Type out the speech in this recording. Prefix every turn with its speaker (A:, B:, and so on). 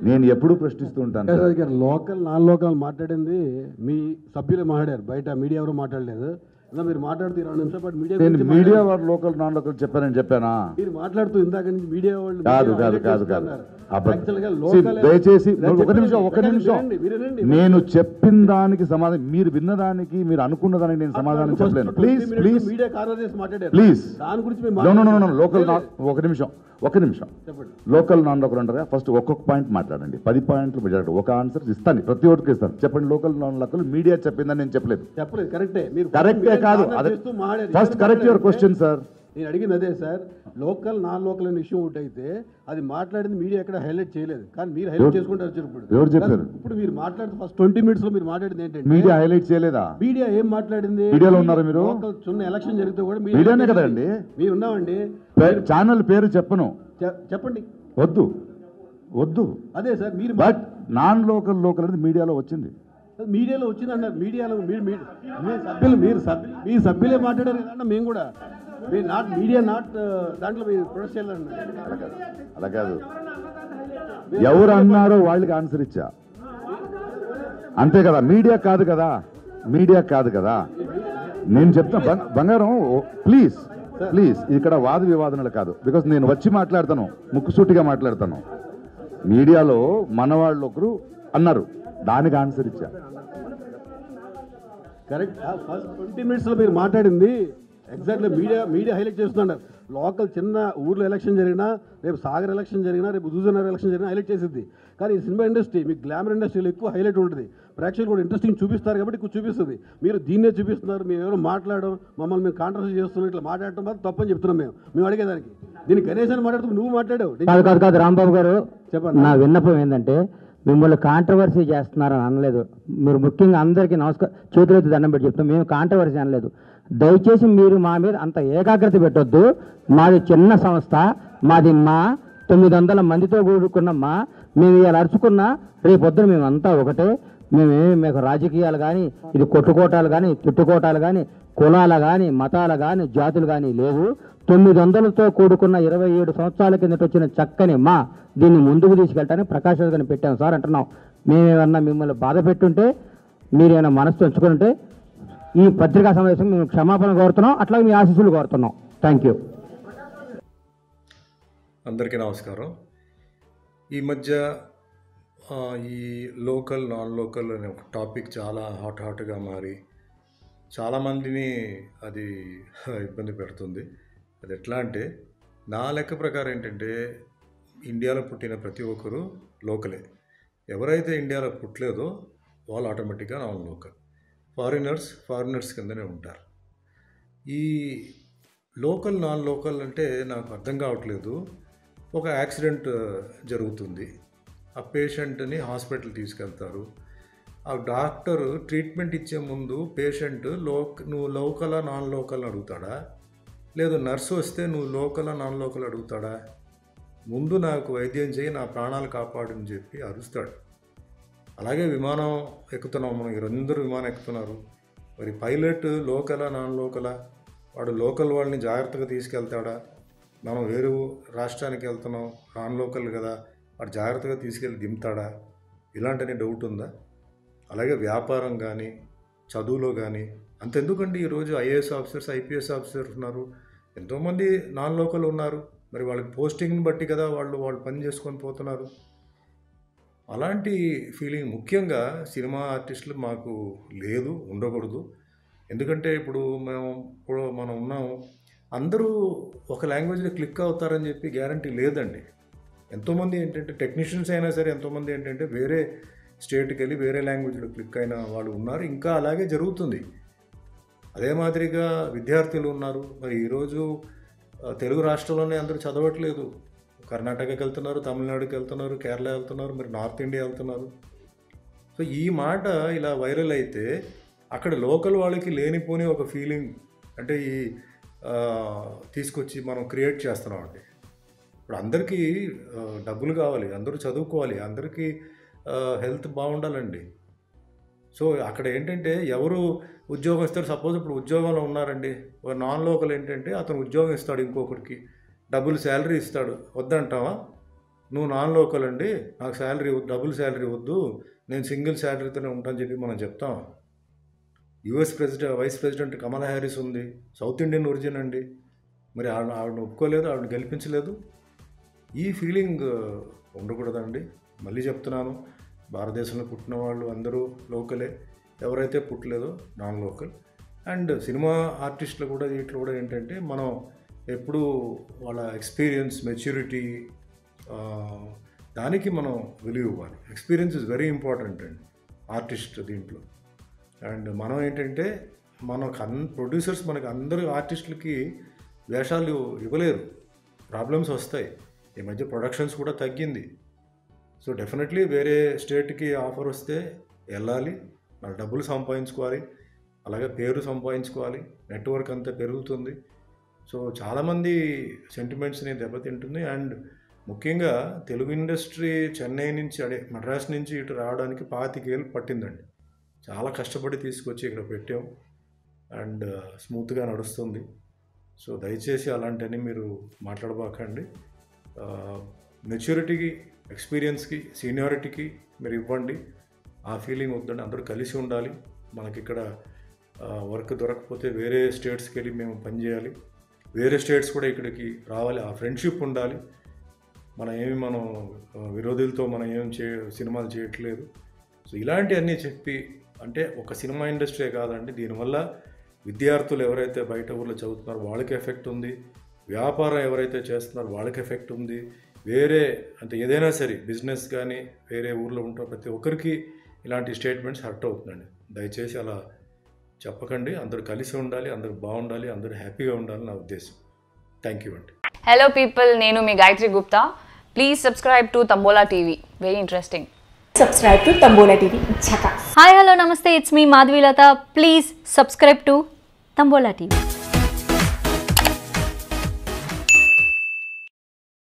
A: నేను ఎప్పుడూ ప్రశ్నిస్తూ ఉంటాను సార్.
B: ప్రకాష్ గారు లోకల్ నాన్ లోకల్ మాట్లాడింది మీ సభ్యులే మాట్లాడారు బయట మీడియా ఎవరు మాట్లాడలేదు ఇలా మీరు మాట్లాడుతూ ఇరవై నిమిషాల పాటు మీడియా
A: నేను
B: గురించి
A: మీడియా
B: మాట్లాడారు.
A: వారు లోకల్ నాన్ లోకల్ చెప్పానని చెప్పానా
B: మీరు మాట్లాడుతూ ఇందాక నుంచి మీడియా వాళ్ళు
A: కాదు
B: మీడియా
A: కాదు
B: highlight
A: కాదు కాదు
B: చేస్తున్నారు.
A: అబద్ధం.
B: Actually గా
A: See,
B: local-
A: దయచేసి
B: లేదు,
A: ఒక నిమిషం ఒక
B: చెప్పండి,
A: నిమిషం
B: వినండి, వినండి.
A: నేను చెప్పిన దానికి సమాధానం మీరు విన్నదానికి మీరు అనుకున్న దానికి నేను సమాధానం
B: First
A: చెప్పలేను
B: 20
A: please
B: minutes
A: please
B: media conversation మాట్లాడారు
A: ప్లీజ్
B: దాని గురించి మేము
A: నో నో నో
B: మాట్లాడారు.
A: లోకల్
B: లేదు,
A: ఒక నిమిషం ఒక నిమిషం
B: చెప్పండి
A: లోకల్ నాన్ లోకల్ అంటారా ఫస్ట్ ఒక్కొక్క పాయింట్ మాట్లాడండి పది పాయింట్లు మాట్లాడండి ఒక ఆన్సర్ ఇస్తాను ప్రతి ఒక్కరికి ఇస్తాను చెప్పండి లోకల్ నాన్ లోకల్ మీడియా చెప్పిందని నేను చెప్పలేదు
B: చెప్పలేదు కరెక్టే మీరు
A: కరెక్టే
B: మీడియా
A: కాదు
B: కాన్వర్సేషన్
A: అదే
B: చేస్తూ మాట్లాడారు.
A: ఫస్ట్
B: ఏమని
A: కరెక్ట్ యువర్
B: మాట్లాడారు?
A: క్వశ్చన్ సార్
B: నేను అడిగింది అదే సార్ లోకల్ నాన్ లోకల్ అనే విషయం ఒకటి అయితే అది మాట్లాడింది మీడియా ఎక్కడ హైలైట్ చేయలేదు కానీ మీరు హైలైట్
A: ఎవరు-
B: చేసుకుంటారు వచ్చారు ఇప్పుడు
A: ఎవరు చెప్పారు?
B: ఇప్పుడు మీరు మాట్లాడుతూ ఫస్ట్ ట్వంటీ మినిట్స్ లో మీరు మాట్లాడింది ఏంటంటే
A: మీడియా హైలైట్ చేయలేదా
B: మీడియా ఏం మాట్లాడింది
A: మీడియాలో ఉన్నారా మీరు?
B: లోకల్ చిన్న ఎలక్షన్ జరిగితే కూడా మీరు
A: మీడియానే కదండి.
B: మీరు ఉన్నామండి
A: పే- ఛానల్ పేరు చెప్పను
B: చె- చెప్పండి
A: వద్దు వద్దు
B: అదే సార్ మీరు
A: బట్ నాన్ లోకల్ లోకల్ అనేది మీడియాలో వచ్చింది
B: మీడియాలో వచ్చింది అన్నారు మీడియాలో మీరు మీ మీ సభ్యులు మీరు సభ్యులు మీ సభ్యులే మాట్లాడారు కదన్నా మేము కూడా మీరు నాట్ మీడియా నాట్ దాంట్లో మీరు ప్రొడక్ట్ చేయాలన్నారు
A: అలా కాదు అలా కాదు ఎవరు అన్నారో వాళ్ళకి ఆన్సర్ ఇచ్చా అంతే కదా మీడియా కాదు కదా మీడియా కాదు కదా నేను చెప్తా బంగ- బంగారం ప్లీజ్ ప్లీజ్ ఇక్కడ వాద వివాదనలు కాదు బికాస్ నేను వచ్చి మాట్లాడతాను ముక్కుసూటిగా మాట్లాడతాను మీడియాలో మన వాళ్ళు ఒకరు అన్నారు దానికి ఆన్సర్ ఇచ్చా
B: కరెక్ట్ ఫస్ట్ ట్వంటీ మినిట్స్లో మీరు మాట్లాడింది ఎగ్జాక్ట్లీ మీడియా మీడియా హైలైట్ చేస్తున్నారు లోకల్ చిన్న ఊర్లో ఎలక్షన్ జరిగినా రేపు సాగర్ ఎలక్షన్ జరిగినా రేపు హుజూర్నగర్ ఎలక్షన్ జరిగినా హైలైట్ చేసింది కానీ ఈ సినిమా ఇండస్ట్రీ మీకు గ్లామర్ ఇండస్ట్రీలో ఎక్కువ హైలైట్ ఉంటుంది ప్రేక్షకులు కూడా ఇంట్రెస్టింగ్ చూపిస్తారు కాబట్టి ఎక్కువ చూపిస్తుంది మీరు దీన్నే చూపిస్తున్నారు మేము ఎవరు మాట్లాడడం మమ్మల్ని మేము కాంట్రవర్సీ చేస్తున్నాం ఇట్లా మాట్లాడటం మాత్రం తప్పని చెప్తున్నాం మేము మేము అడిగేదానికి దీనికి గణేష్ మాట్లాడుతూ నువ్వు మాట్లాడావు
C: కాదు కాదు కాదు రాంబాబు గారు
B: చెప్పండి.
C: నా విన్నపం ఏంటంటే మిమ్మల్ని కాంట్రవర్సీ చేస్తున్నారని అనలేదు మీరు ముఖ్యంగా అందరికీ నమస్కారం చేతులెత్తి దండం పెట్టి చెప్తాం మేము కాంట్రవర్సీ అనలేదు దయచేసి మీరు మా మీద అంత ఏకాగ్రత పెట్టొద్దు మాది చిన్న సంస్థ మాది మా తొమ్మిది వందల మందితో కూడుకున్న మా మేము ఇలా అరుచుకున్నా రేపొద్దున మేమంతా ఒకటే మేమేమి మీకు రాజకీయాలు కానీ ఇది కొట్టుకోటాలు కానీ తిట్టుకోటాలు కానీ కులాల కానీ మతాల కానీ జాతులు కానీ లేవు తొమ్మిది వందలతో కూడుకున్న ఇరవై ఏడు సంవత్సరాల కిందట వచ్చిన చక్కని మా దీన్ని ముందుకు తీసుకెళ్ళటానికి ప్రకాష్ రాజు గారిని పెట్టాం సార్ అంటున్నాం మేమేమన్నా మిమ్మల్ని బాధ పెట్టుంటే మీరేమైనా మనసు ఉంచుకుంటే ఈ పత్రికా సమావేశం మేము క్షమాపణ కోరుతున్నాం అట్లాగే మీ ఆశీస్సులు కోరుతున్నాం థ్యాంక్ యూ
D: అందరికీ నమస్కారం ఈ మధ్య ఆ, ఈ లోకల్ నాన్ లోకల్ అనే ఒక టాపిక్ చాలా హాట్ హాట్గా మారి చాలామందిని అది ఇబ్బంది పెడుతుంది అది ఎట్లా అంటే నా లెక్క ప్రకారం ఏంటంటే ఇండియాలో పుట్టిన ప్రతి ఒక్కరు లోకలే ఎవరైతే ఇండియాలో పుట్టలేదో వాళ్ళు ఆటోమేటిక్గా నాన్ లోకల్ ఫారినర్స్ ఫారినర్స్ కిందనే ఉంటారు ఈ లోకల్ నాన్ లోకల్ అంటే నాకు అర్థం కావట్లేదు ఒక యాక్సిడెంట్ ఆ, జరుగుతుంది ఆ పేషెంట్ని హాస్పిటల్ తీసుకెళ్తారు ఆ డాక్టర్ ట్రీట్మెంట్ ఇచ్చే ముందు పేషెంట్ లోక్ నువ్వు లోకలా నాన్ లోకల్ అడుగుతాడా లేదు నర్సు వస్తే నువ్వు లోకలా నాన్ లోకల్ అడుగుతాడా ముందు నాకు వైద్యం చేయి నా ప్రాణాలు కాపాడని చెప్పి అరుస్తాడు అలాగే విమానం ఎక్కుతున్నాం మనం అందరూ విమానం ఎక్కుతున్నారు మరి పైలట్ లోకలా నాన్ లోకలా వాడు లోకల్ వాళ్ళని జాగ్రత్తగా తీసుకెళ్తాడా మనం వేరే రాష్ట్రానికి వెళ్తున్నాం నాన్ లోకల్ కదా వాడు జాగ్రత్తగా తీసుకెళ్ళి దింపుతాడా ఇలాంటి డౌట్ ఉందా అలాగే వ్యాపారం కానీ చదువులో కానీ అంతెందుకండి ఈరోజు ఐఏఎస్ ఆఫీసర్స్ ఐపీఎస్ ఆఫీసర్స్ ఉన్నారు ఎంతోమంది నాన్ లోకల్ ఉన్నారు మరి వాళ్ళకి పోస్టింగ్ని బట్టి కదా వాళ్ళు వాళ్ళు పని చేసుకొని పోతున్నారు అలాంటి ఫీలింగ్ ముఖ్యంగా సినిమా ఆర్టిస్టులు మాకు లేదు ఉండకూడదు ఎందుకంటే ఇప్పుడు మేము ఇప్పుడు మనం ఉన్నాం అందరూ ఒక లాంగ్వేజ్లో క్లిక్ అవుతారని చెప్పి గ్యారంటీ లేదండి ఎంతోమంది ఏంటంటే టెక్నీషియన్స్ అయినా సరే ఎంతోమంది ఏంటంటే వేరే స్టేట్కి వెళ్ళి వేరే లాంగ్వేజ్లో క్లిక్ అయిన వాళ్ళు ఉన్నారు ఇంకా అలాగే జరుగుతుంది అదే మాదిరిగా విద్యార్థులు ఉన్నారు మరి ఈరోజు ఆ, తెలుగు రాష్ట్రంలోనే అందరూ చదవట్లేదు కర్ణాటకకి వెళ్తున్నారు తమిళనాడుకి వెళ్తున్నారు కేరళ వెళ్తున్నారు మరి నార్త్ ఇండియా వెళ్తున్నారు సో ఈ మాట ఇలా వైరల్ అయితే అక్కడ లోకల్ వాళ్ళకి లేనిపోని ఒక ఫీలింగ్ అంటే ఈ ఆ, తీసుకొచ్చి మనం క్రియేట్ చేస్తున్నాం అండి ఇప్పుడు అందరికీ ఆ, డబ్బులు కావాలి అందరూ చదువుకోవాలి అందరికీ హెల్త్ బాగుండాలండి సో అక్కడ ఏంటంటే ఎవరు ఉద్యోగం ఇస్తారు సపోజ్ ఇప్పుడు ఉద్యోగంలో ఉన్నారండి ఒక నాన్ లోకల్ ఏంటంటే అతను ఉద్యోగం ఇస్తాడు ఇంకొకరికి డబ్బులు శాలరీ ఇస్తాడు వద్దంటావా నువ్వు నాన్ లోకల్ అండి నాకు శాలరీ డబుల్ శాలరీ వద్దు నేను సింగిల్ శాలరీతోనే ఉంటాను చెప్పి మనం చెప్తాం US president vice president Kamala Harris ఉంది సౌత్ ఇండియన్ ఒరిజిన్ అండి మరి ఆవిడ ఆవిడ ఒప్పుకోలేదు ఆవిడ గెలిపించలేదు ఈ ఫీలింగ్ ఉండకూడదండి మళ్ళీ చెప్తున్నాను భారతదేశంలో పుట్టిన వాళ్ళు అందరూ లోకలే ఎవరైతే పుట్టలేదో నాన్ లోకల్ అండ్ సినిమా ఆర్టిస్టులు కూడా వీటిలో కూడా ఏంటంటే మనం ఎప్పుడు వాళ్ళ ఎక్స్పీరియన్స్ మెచ్యూరిటీ దానికి మనం విలువ ఇవ్వాలి ఎక్స్పీరియన్స్ ఇస్ వెరీ ఇంపార్టెంట్ అండి ఆర్టిస్ట్ దీంట్లో అండ్ మనం ఏంటంటే మనకు అన్ ప్రొడ్యూసర్స్ మనకు అందరూ ఆర్టిస్టులకి వేషాలు ఇవ్వలేరు ప్రాబ్లమ్స్ వస్తాయి ఈ మధ్య ప్రొడక్షన్స్ కూడా తగ్గింది సో డెఫినెట్లీ వేరే స్టేట్కి ఆఫర్ వస్తే వెళ్ళాలి మన డబ్బులు సంపాదించుకోవాలి అలాగే పేరు సంపాదించుకోవాలి నెట్వర్క్ అంతా పెరుగుతుంది సో చాలామంది సెంటిమెంట్స్ని దెబ్బతింటుంది అండ్ ముఖ్యంగా తెలుగు ఇండస్ట్రీ చెన్నై నుంచి అదే మద్రాస్ నుంచి ఇటు రావడానికి పాతికేళ్ళు పట్టిందండి చాలా కష్టపడి తీసుకొచ్చి ఇక్కడ పెట్టాం అండ్ స్మూత్గా నడుస్తుంది సో దయచేసి అలాంటివన్నీ మీరు మాట్లాడబాకండి మెచ్యూరిటీకి ఎక్స్పీరియన్స్కి సీనియారిటీకి మీరు ఇవ్వండి ఆ ఫీలింగ్ వద్దండి అందరూ కలిసి ఉండాలి మనకి ఇక్కడ వర్క్ దొరకకపోతే వేరే స్టేట్స్కి వెళ్ళి మేము పనిచేయాలి వేరే స్టేట్స్ కూడా ఇక్కడికి రావాలి ఆ ఫ్రెండ్షిప్ ఉండాలి మనం ఏమి మనం ఆ, విరోధులతో మనం ఏం చే సినిమాలు చేయట్లేదు సో ఇలాంటివన్నీ చెప్పి అంటే ఒక సినిమా ఇండస్ట్రీ కాదండి దీనివల్ల విద్యార్థులు ఎవరైతే బయట ఊర్లో చదువుతున్నారో వాళ్ళకి ఎఫెక్ట్ ఉంది వ్యాపారం ఎవరైతే చేస్తున్నారో వాళ్ళకి ఎఫెక్ట్ ఉంది వేరే అంటే ఏదైనా సరే బిజినెస్ కానీ వేరే ఊర్లో ఉంటారో ప్రతి ఒక్కరికి ఇలాంటి స్టేట్మెంట్స్ హర్ట్ అవుతుందండి దయచేసి అలా చెప్పకండి అందరూ కలిసి ఉండాలి అందరూ బాగుండాలి అందరూ హ్యాపీగా ఉండాలని నా ఉద్దేశం థ్యాంక్ యూ అండి
E: హలో పీపుల్ నేను మీ Gayatri Gupta please subscribe to Tambola TV very interesting
F: subscribe to Tambola TV. Chaka.
G: Hi hello నమస్తే it's me Madhavilatha please subscribe to Tambola TV